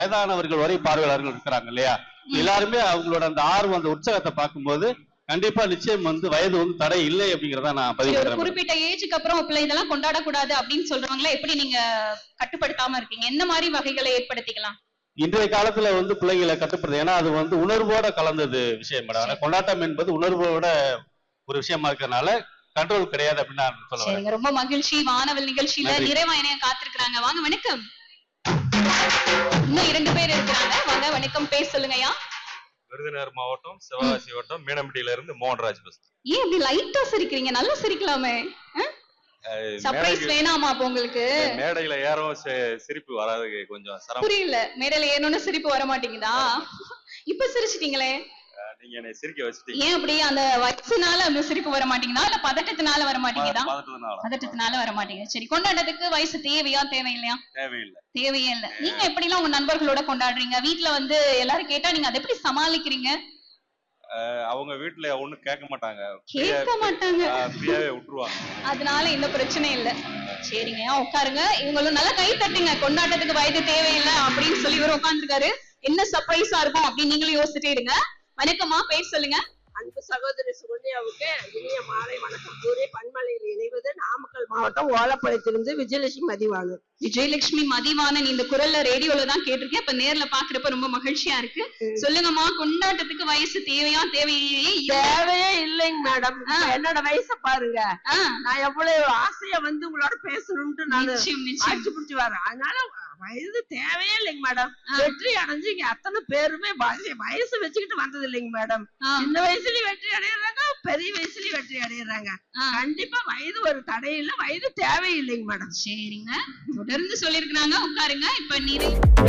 வயதானவர்கள் வரை பார்வையாளர்கள் இருக்கிறாங்க இல்லையா எல்லாருமே அவங்களோட அந்த ஆர்வம் அந்த உற்சாகத்தை பார்க்கும்போது கண்டிப்பா நிச்சயம் வந்து வயது வந்து தடை இல்லை அப்படிங்கறத நான் பதிவு சரி, ஒரு பண்றேன் குறிப்பிட்ட ஏஜுக்கு அப்புறம் பிள்ளை இதெல்லாம் கொண்டாடக்கூடாது அப்படின்னு சொல்றவங்கள எப்படி நீங்க கட்டுப்படுத்தாம இருக்கீங்க என்ன மாதிரி வகைகளை ஏற்படுத்திக்கலாம் இன்றைய காலத்துல வந்து பிள்ளைகளை கட்டுப்படுது ஏன்னா அது வந்து உணர்வோட கலந்தது விஷயம் மேடம் ஆனா கொண்டாட்டம் என்பது உணர்வோட ஒரு விஷயமா இருக்கிறதுனால கண்ட்ரோல் கிடையாது அப்படின்னு நான் சொல்ல வரேன் சரிங்க ரொம்ப மகிழ்ச்சி வானவல் நிகழ்ச்சியில நன்றி. நிறைவா இணைய காத்திருக்கிறாங்க வாங்க வணக்கம் இன்னும் இரண்டு பேர் இருக்கிறாங்க வாங்க வணக்கம் பேர் சொல்லுங்கய்யா விருதுநகர் மாவட்டம் சிவகாசி வட்டம் மீனம்பட்டியில இருந்து மோகன்ராஜ் பஸ் ஏன் இப்படி லைட்டா சிரிக்கிறீங்க நல்லா சிரிக்கலாமே சர்ப்ரைஸ் வேணாமா அப்ப உங்களுக்கு மேடையில ஏறவும் சி- சிரிப்பு வராது கொஞ்சம் சிரமம் புரியல மேடையில ஏறணும்னு சிரிப்பு வர மாட்டேங்குதா இப்ப சிரிச்சிட்டீங்களே நீங்க என்னை சிரிக்க வச்சுட்டீங்க ஏன் அப்படி அந்த வயசுனால அந்த சிரிப்பு வர மாட்டேங்குதா இல்ல பதட்டத்தினால வர மாட்டேங்குதா பதட்டதுனால பதட்டத்தினால வர மாட்டேங்குது சரி கொண்டாடுறதுக்கு வயசு தேவையா தேவையில்லையா தேவையில்லை தேவையே இல்ல நீங்க எப்படி எல்லாம் உங்க நண்பர்களோட கொண்டாடுறீங்க வீட்ல வந்து எல்லாரும் கேட்டா நீங்க அதை எப்படி சமாளிக்கிறீங்க அஹ் அவங்க வீட்டுல ஒண்ணும் கேட்க மாட்டாங்க கேட்க மாட்டாங்க ஃப்ரீயாவே விட்டுருவாங்க அதனால இந்த பிரச்சனை இல்ல சரிங்க உட்காருங்க இவங்களும் நல்லா கை தட்டுங்க கொண்டாட்டத்துக்கு வயது தேவையில்லை அப்படின்னு சொல்லி இவர் உட்காந்துருக்காரு என்ன சர்ப்ரைஸா இருக்கும் அப்படின்னு நீங்களும் யோசிச்சுட்டே இருங்க வணக்கம்மா பேர் சொல்லுங்க அன்பு சகோதரி சுகன்யாவுக்கு இனிய மாலை வணக்கம் கூறி பண்மலையில் இணைவது நாமக்கல் மாவட்டம் ஓலப்பாளையத்திலிருந்து விஜயலட்சுமி மதிவானு விஜயலட்சுமி மதிவாணன் இந்த குரல்ல ரேடியோல தான் கேட்டிருக்கேன் இப்ப நேர்ல பாக்குறப்ப ரொம்ப மகிழ்ச்சியா இருக்கு சொல்லுங்கம்மா கொண்டாட்டத்துக்கு வயசு தேவையா தேவையே இல்ல. தேவையே இல்லைங்க மேடம் ஆ. என்னோட வயசை பாருங்க ஆ, நான் எவ்வளவு ஆசையா வந்து உங்களோட பேசணும்ட்டு நான் நிச்சயம் நிச்சயம் அடிச்சு பிடிச்சு வரேன் அதனால வயது தேவையே இல்லைங்க மேடம் ஆ. வெற்றி அடைஞ்சு இங்க அத்தனை பேருமே வயசு வயசு வச்சுக்கிட்டு வந்தது இல்லைங்க மேடம் ஆ, சின்ன வயசுலயும் வெற்றி அடையிறாங்க பெரிய வயசுலயும் வெற்றி அடையிறாங்க ஆ. கண்டிப்பா வயது ஒரு தடை இல்ல வயது தேவையில்லைங்க மேடம் சரிங்க தொடர்ந்து சொல்லிருக்கிறாங்க உட்காருங்க இப்ப நீரு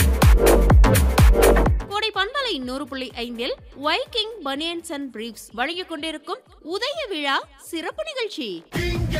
கோடை பண்பலை நூறு புள்ளி ஐந்தில் வைக்கிங் பனியன்ஸ் அண்ட் பிரீப்ஸ் வழங்கிக் கொண்டிருக்கும் உதய விழா சிறப்பு நிகழ்ச்சி